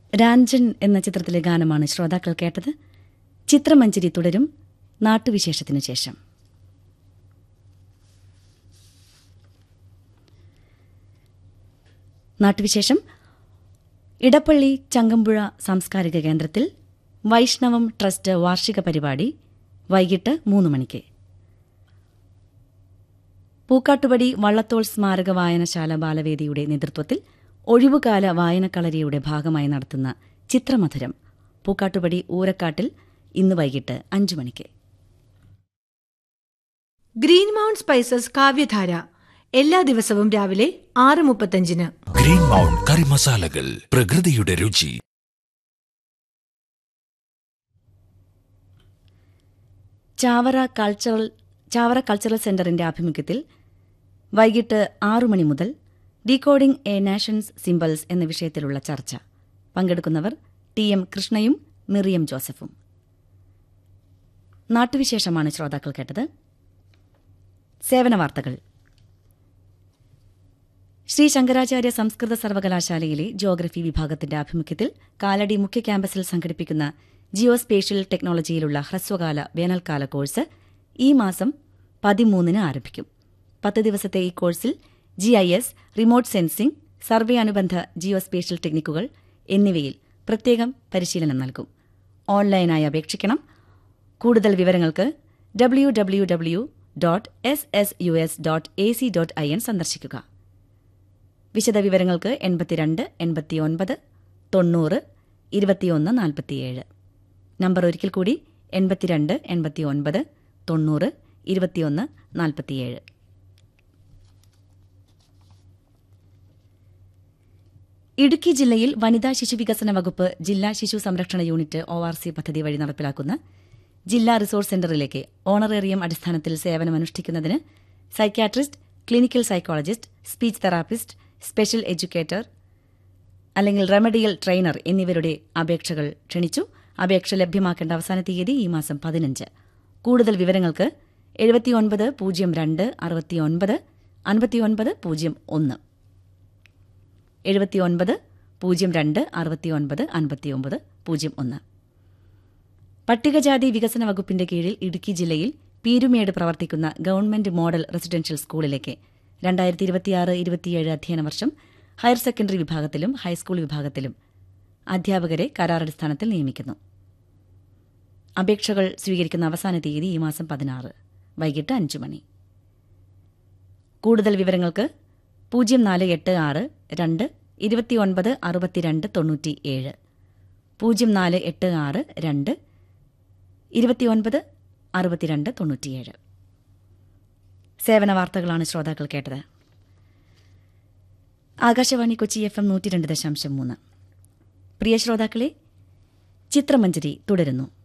രാഞ്ചൻ എന്ന ചിത്രത്തിലെ ഗാനമാണ് ശ്രോതാക്കൾ കേട്ടത് ചിത്രമഞ്ജരി തുടരും നാട്ടുവിശേഷത്തിനു ശേഷം നാട്ടുവിശേഷം ഇടപ്പള്ളി ചങ്കമ്പുഴ സാംസ്കാരിക കേന്ദ്രത്തിൽ വൈഷ്ണവം ട്രസ്റ്റ് വാർഷിക പരിപാടി വൈകിട്ട് മൂന്ന് മണിക്ക് പൂക്കാട്ടുപടി വള്ളത്തോൾ സ്മാരക വായനശാല ബാലവേദിയുടെ നേതൃത്വത്തിൽ ഒഴിവുകാല വായനക്കളരിയുടെ ഭാഗമായി നടത്തുന്ന ചിത്രമധുരം പൂക്കാട്ടുപടി ഊരക്കാട്ടിൽ ഇന്ന് വൈകിട്ട് അഞ്ചു മണിക്ക് ഗ്രീൻ മൗണ്ട് സ്പൈസസ് കാവ്യധാര എല്ലാ ദിവസവും രാവിലെ ആറ് മുപ്പത്തഞ്ചിന് ഗ്രീൻ മൗണ്ട് കറി മസാലകൾ പ്രകൃതിയുടെ രുചി ചാവറ കൾച്ചറൽ ചാവറ കൾച്ചറൽ സെന്ററിന്റെ ആഭിമുഖ്യത്തിൽ വൈകിട്ട് ആറു മണി മുതൽ ഡീകോഡിംഗ് എ നാഷൻസ് സിംബൽസ് എന്ന വിഷയത്തിലുള്ള ചർച്ച പങ്കെടുക്കുന്നവർ ടി എം കൃഷ്ണയും മിറിയം ജോസഫും നാട്ടുവിശേഷമാണ് ശ്രോതാക്കൾ കേട്ടത് സേവന വാർത്തകൾ ശ്രീ ശങ്കരാചാര്യ സംസ്കൃത സർവകലാശാലയിലെ ജോഗ്രഫി വിഭാഗത്തിന്റെ ആഭിമുഖ്യത്തിൽ കാലടി മുഖ്യ ക്യാമ്പസിൽ സംഘടിപ്പിക്കുന്ന ജിയോസ്പേഷ്യൽ ടെക്നോളജിയിലുള്ള ഹ്രസ്വകാല വേനൽക്കാല കോഴ്സ് ഈ മാസം പതിമൂന്നിന് ആരംഭിക്കും പത്ത് ദിവസത്തെ ഈ കോഴ്സിൽ G I S remote sensing survey അനുബന്ധ ജിയോസ്പേഷ്യൽ ടെക്നിക്കുകൾ എന്നിവയിൽ പ്രത്യേകം പരിശീലനം നൽകും ഓൺലൈനായി അപേക്ഷിക്കണം കൂടുതൽ വിവരങ്ങൾക്ക് W W W dot S S U S dot A C dot I N സന്ദർശിക്കുക വിശദവിവരങ്ങൾക്ക് എൺപത്തിരണ്ട് എൺപത്തിയൊൻപത് തൊണ്ണൂറ് ഇരുപത്തിയൊന്ന് നാൽപ്പത്തിയേഴ് നമ്പർ ഒരിക്കൽ കൂടി എൺപത്തിരണ്ട് എൺപത്തിയൊൻപത് തൊണ്ണൂറ് ഇരുപത്തിയൊന്ന് നാൽപ്പത്തിയേഴ് ഇടുക്കി ജില്ലയിൽ വനിതാ ശിശുവികസന വകുപ്പ് ജില്ലാ ശിശു സംരക്ഷണ യൂണിറ്റ് ഒ ആർ സി പദ്ധതി വഴി നടപ്പിലാക്കുന്ന ജില്ലാ റിസോഴ്സ് സെന്ററിലേക്ക് ഓണറേറിയം അടിസ്ഥാനത്തിൽ സേവനമനുഷ്ഠിക്കുന്നതിന് psychiatrist clinical psychologist speech therapist special educator അല്ലെങ്കിൽ റെമഡിയൽ ട്രെയിനർ എന്നിവരുടെ അപേക്ഷകൾ ക്ഷണിച്ചു അപേക്ഷ ലഭ്യമാക്കേണ്ട അവസാന തീയതി ഈ മാസം പതിനഞ്ച് കൂടുതൽ വിവരങ്ങൾക്ക് എഴുപത്തിയൊൻപത് പൂജ്യം രണ്ട് അറുപത്തിയൊൻപത് അൻപത്തിയൊൻപത് പൂജ്യം ഒന്ന് എഴുപത്തിയൊൻപത് പൂജ്യം രണ്ട് അറുപത്തിയൊൻപത് അൻപത്തിയൊൻപത് പൂജ്യം ഒന്ന് പട്ടികജാതി വികസന വകുപ്പിന്റെ കീഴിൽ ഇടുക്കി ജില്ലയിൽ പീരുമേട് പ്രവർത്തിക്കുന്ന ഗവൺമെന്റ് മോഡൽ റെസിഡൻഷ്യൽ സ്കൂളിലേക്ക് രണ്ടായിരത്തി ഇരുപത്തിയാറ് ഇരുപത്തിയേഴ് അധ്യയന വർഷം ഹയർ സെക്കൻഡറി വിഭാഗത്തിലും ഹൈസ്കൂൾ വിഭാഗത്തിലും അധ്യാപകരെ കരാറടിസ്ഥാനത്തിൽ നിയമിക്കുന്നു അപേക്ഷകൾ സ്വീകരിക്കുന്ന അവസാന തീയതി ഈ മാസം പതിനാറ് വൈകിട്ട് അഞ്ചു മണി കൂടുതൽ വിവരങ്ങൾക്ക് പൂജ്യം നാല് എട്ട് ആറ് രണ്ട് ഇരുപത്തിയൊൻപത് അറുപത്തിരണ്ട് തൊണ്ണൂറ്റി ഏഴ് പൂജ്യം നാല് എട്ട് ആറ് രണ്ട് ഇരുപത്തിയൊൻപത് അറുപത്തിരണ്ട് തൊണ്ണൂറ്റിയേഴ് സേവന വാർത്തകളാണ് ശ്രോതാക്കൾ കേട്ടത് ആകാശവാണി കൊച്ചി എഫ് എം നൂറ്റി രണ്ട് ദശാംശം മൂന്ന് പ്രിയ ശ്രോതാക്കളെ ചിത്രമഞ്ജരി തുടരുന്നു